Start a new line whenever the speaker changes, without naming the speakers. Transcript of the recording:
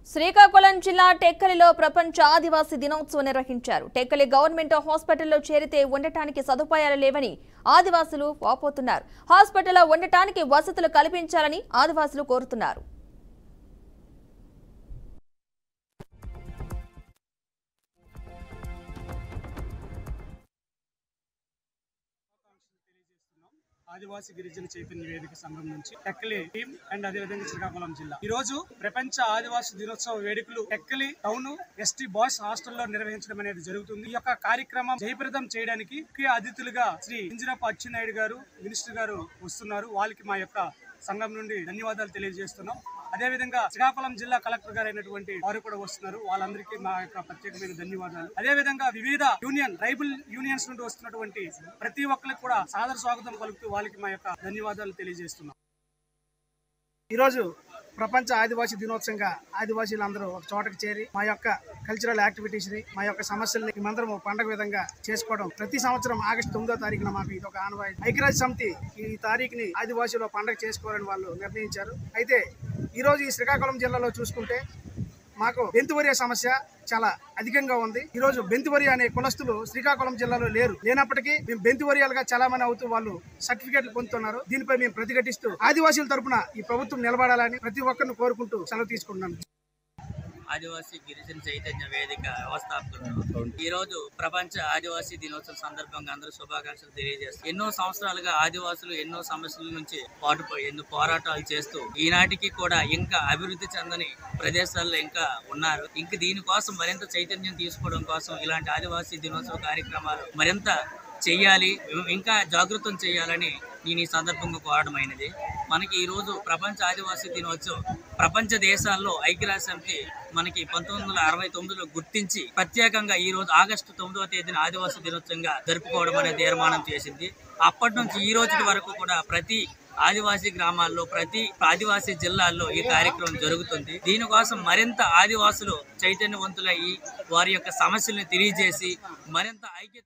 శ్రీకాకుళం జిల్లా టెక్కలిలో ప్రపంచ ఆదివాసీ దినోత్సవం నిర్వహించారు టెక్కలి గవర్నమెంట్ హాస్పిటల్లో చేరితే ఉండటానికి సదుపాయాలు లేవని ఆదివాసులు వాపోతున్నారు హాస్పిటల్లో ఉండటానికి వసతులు కల్పించాలని ఆదివాసులు కోరుతున్నారు
ఆదివాసి గిరిజన చైతన్య వేదిక సంఘం నుంచి టెక్కలి టీం అండ్ అదేవిధంగా శ్రీకాకుళం జిల్లా ఈ రోజు ప్రపంచ ఆదివాసి దినోత్సవ వేడుకలు టెక్కలి టౌన్ ఎస్టీ బాయ్స్ హాస్టల్లో నిర్వహించడం అనేది జరుగుతుంది ఈ యొక్క కార్యక్రమం జయప్రదం చేయడానికి ముఖ్య అతిథులుగా శ్రీ ఇంజిరప్ప అచ్చెన్నాయుడు గారు మినిస్టర్ గారు వస్తున్నారు వాళ్ళకి మా యొక్క సంఘం నుండి ధన్యవాదాలు తెలియజేస్తున్నాం అదేవిధంగా శ్రీకాకుళం జిల్లా కలెక్టర్ గారు అయినటువంటి వారు కూడా వస్తున్నారు వాళ్ళందరికీ మా యొక్క ప్రత్యేకమైన ధన్యవాదాలు అదేవిధంగా వివిధ యూనియన్ ట్రైబల్ యూనియన్స్ నుండి వస్తున్నటువంటి ప్రతి ఒక్కరికి కూడా సాదర స్వాగతం పలుకుతూ వాళ్ళకి మా యొక్క ధన్యవాదాలు తెలియజేస్తున్నాం
ఈరోజు ప్రపంచ ఆదివాసీ దినోత్సవంగా ఆదివాసీలందరూ ఒక చోటకి చేరి మా యొక్క కల్చరల్ యాక్టివిటీస్ ని మా యొక్క సమస్యల్ని మేమందరం ఒక పండగ విధంగా చేసుకోవడం ప్రతి సంవత్సరం ఆగస్టు తొమ్మిదో తారీఖున మాకు ఇది ఒక ఆనవాయి ఐక్యరాజ్య సమితి ఈ తారీఖుని ఆదివాసీలో పండగ చేసుకోవాలని వాళ్ళు నిర్ణయించారు అయితే ఈ రోజు ఈ శ్రీకాకుళం జిల్లాలో చూసుకుంటే మాకు బెంతువరియా సమస్య చాలా అధికంగా ఉంది ఈ రోజు బెంతువరియా అనే కులస్తులు శ్రీకాకుళం జిల్లాలో లేరు లేనప్పటికీ మేము బెంతువరియాలుగా చాలా మంది అవుతూ వాళ్ళు సర్టిఫికేట్లు పొందుతున్నారు దీనిపై మేము ప్రతిఘటిస్తూ ఆదివాసీల తరపున ఈ ప్రభుత్వం నిలబడాలని ప్రతి ఒక్కరిని కోరుకుంటూ సెలవు తీసుకుంటున్నాను
ఆదివాసీ గిరిజన చైతన్య వేదిక వ్యవస్థాపకులు ఈ రోజు ప్రపంచ ఆదివాసీ దినోత్సవం సందర్భంగా అందరూ శుభాకాంక్షలు తెలియజేస్తారు ఎన్నో సంవత్సరాలుగా ఆదివాసులు ఎన్నో సమస్యల నుంచి పాటుపోయి ఎన్నో పోరాటాలు చేస్తూ ఈనాటికి కూడా ఇంకా అభివృద్ధి చెందని ప్రదేశాల్లో ఇంకా ఉన్నారు ఇంక దీనికోసం మరింత చైతన్యం తీసుకోవడం కోసం ఇలాంటి ఆదివాసీ దినోత్సవ కార్యక్రమాలు మరింత చెయ్యాలి ఇంకా జాగృతం చేయాలని నేను ఈ సందర్భంగా కోరడమైనది మనకి ఈ రోజు ప్రపంచ ఆదివాసీ దినోత్సవం ప్రపంచ దేశాల్లో ఐక్యరాజ్య సమితి మనకి పంతొమ్మిది వందల అరవై తొమ్మిదిలో గుర్తించి ప్రత్యేకంగా ఈ రోజు ఆగస్టు తొమ్మిదవ తేదీన ఆదివాసీ దినోత్సవంగా జరుపుకోవడం అనే తీర్మానం చేసింది అప్పటి నుంచి ఈ రోజు వరకు కూడా ప్రతి ఆదివాసీ గ్రామాల్లో ప్రతి ఆదివాసీ జిల్లాల్లో ఈ కార్యక్రమం జరుగుతుంది దీనికోసం మరింత ఆదివాసులు చైతన్యవంతులయ్యి వారి యొక్క సమస్యలను తెలియజేసి మరింత ఐక్యత